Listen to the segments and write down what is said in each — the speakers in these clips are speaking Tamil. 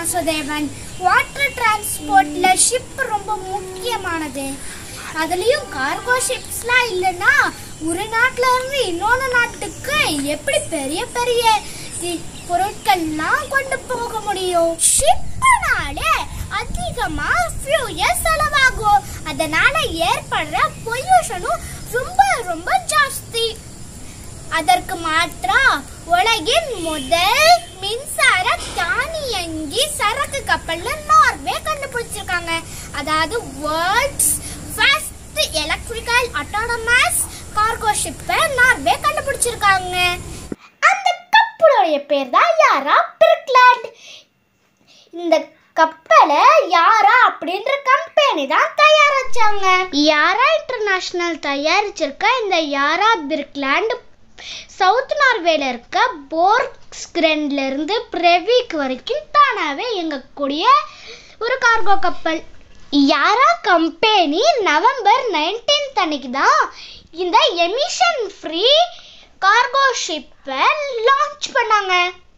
வாசுதேவன் வாட்டர் டிரான்ஸ்போர்ட்ல ஷிப் ரொம்ப முக்கியமானது அதுலயும் கார்கோ ஷிப்ஸ்லாம் இல்லைன்னா ஒரு நாட்டுல இருந்து இன்னொரு நாட்டுக்கு எப்படி பெரிய பெரிய இ- பொருட்கள்லாம் கொண்டு போக முடியும் ஷிப்னாலே அதிகமா ஃபியூயல் செலவாகும் அதனால ஏற்படுற பொல்யூஷனும் ரொம்ப ரொம்ப ஜாஸ்தி அதற்கு மாற்றா உலகின் முதல் மின்சார தானியங்கி சரக்கு கப்பல்ல நார்வே கண்டுபிடிச்சிருக்காங்க அதாவது world's first electrical autonomous cargo ஷிப்பை நார்வே கண்டுபிடிச்சிருக்காங்க அந்த கப்பலுடைய பேர் தான் யாரா பிரிக்லாண்ட் இந்த கப்பலை யாரா அப்படின்ற கம்பெனி தான் தயாரிச்சாங்க யாரா இன்டர்நேஷனல் தயாரிச்சிருக்க இந்த யாரா பிர்க்லாண்ட் சவுத் நார்வேல இருக்க போர்க்ஸ்கிரெண்ட்ல இருந்து பிரவிக் வரைக்கும் தானாவே இயங்கக்கூடிய ஒரு கார்கோ கப்பல் யாரா கம்பெனி நவம்பர் நைன்டீன்த் அன்னைக்கு தான் இந்த எமிஷன் ஃப்ரீ கார்கோ ஷிப்பை லான்ச் பண்ணாங்க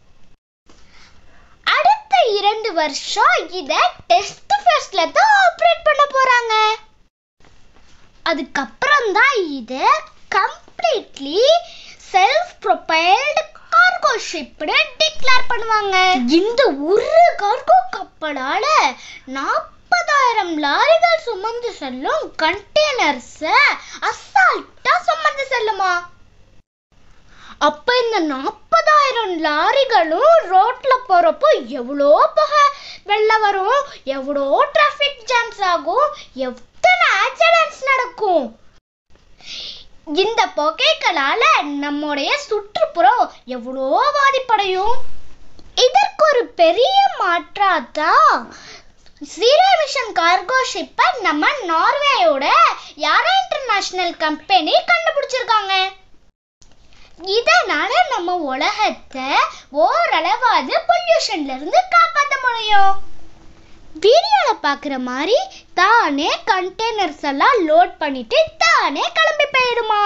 அடுத்த இரண்டு வருஷம் இத டெஸ்ட் ஃபேஸ்ல தான் ஆப்ரேட் பண்ண போறாங்க அதுக்கப்புறம் தான் இத கம்ப்ளீட்லி செல்ஃப் ப்ரொபைல்டு கார்கோ ஷிப்னு டிக்ளேர் பண்ணுவாங்க இந்த ஒரு கார்கோ கப்பலால நாற்பதாயிரம் லாரிகள் சுமந்து செல்லும் கண்டெய்னர்ஸை அசால்ட்டா சுமந்து செல்லுமா அப்ப இந்த நாற்பதாயிரம் லாரிகளும் ரோட்ல போறப்போ எவ்வளோ புகை வெள்ளம் வரும் எவ்வளோ டிராஃபிக் ஜாம்ஸ் ஆகும் எத்தனை ஆக்சிடென்ட்ஸ் நடக்கும் இந்த புகைகளால நம்முடைய சுற்றுப்புறம் எவ்வளோ பாதிப்படையும் இதற்கு ஒரு பெரிய மாற்றாதான் ஜீரோ எமிஷன் கார்கோ ஷிப்பை நம்ம நார்வேயோட யாரா இன்டர்நேஷனல் கம்பெனி கண்டுபிடிச்சிருக்காங்க இதனால நம்ம உலகத்தை ஓரளவாவது பொல்யூஷன்ல இருந்து காப்பாற்ற முடியும் வீடியோல பாக்குற மாதிரி தானே கண்டெய்னர்ஸ் எல்லாம் லோட் பண்ணிட்டு தானே கிளம்பி போயிடுமா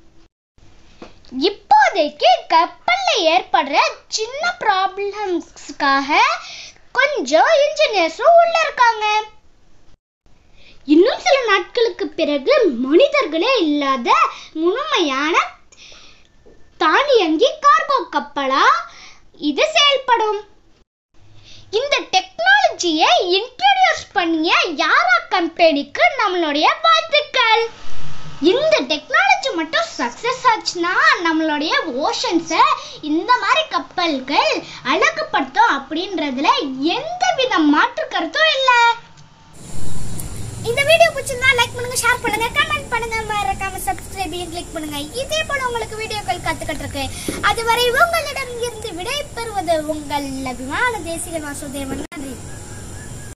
இப்போதைக்கு கப்பல்ல ஏற்படுற சின்ன ப்ராப்ளம்ஸ்க்காக கொஞ்சம் இன்ஜினியர்ஸும் உள்ள இருக்காங்க இன்னும் சில நாட்களுக்கு பிறகு மனிதர்களே இல்லாத முழுமையான தானியங்கி கார்கோ கப்பலா இது செயல்படும் இந்த டெக்னாலஜியை இன்ட்ரோடியூஸ் பண்ணிய யாரா கம்பெனிக்கு நம்மளுடைய வாழ்த்துக்கள் இந்த டெக்னாலஜி மட்டும் சக்சஸ் ஆச்சுன்னா நம்மளுடைய ஓஷன்ஸை இந்த மாதிரி கப்பல்கள் அழகுபடுத்தும் அப்படின்றதுல எந்த வித மாற்று கருத்தும் இல்லை இந்த வீடியோ பிடிச்சிருந்தா லைக் பண்ணுங்க ஷேர் பண்ணுங்க கமெண்ட் பண்ணுங்க மறக்காம சப்ஸ்கிரைப் கிளிக் பண்ணுங்க இதே போல உங்களுக்கு வீடியோக்கள் கத்துக்கிட்டு இருக்கு அதுவரை உங்களிடம் இருந்து விடை பெறுவது உங்கள் அபிமான தேசிகன் வாசுதேவன் நன்றி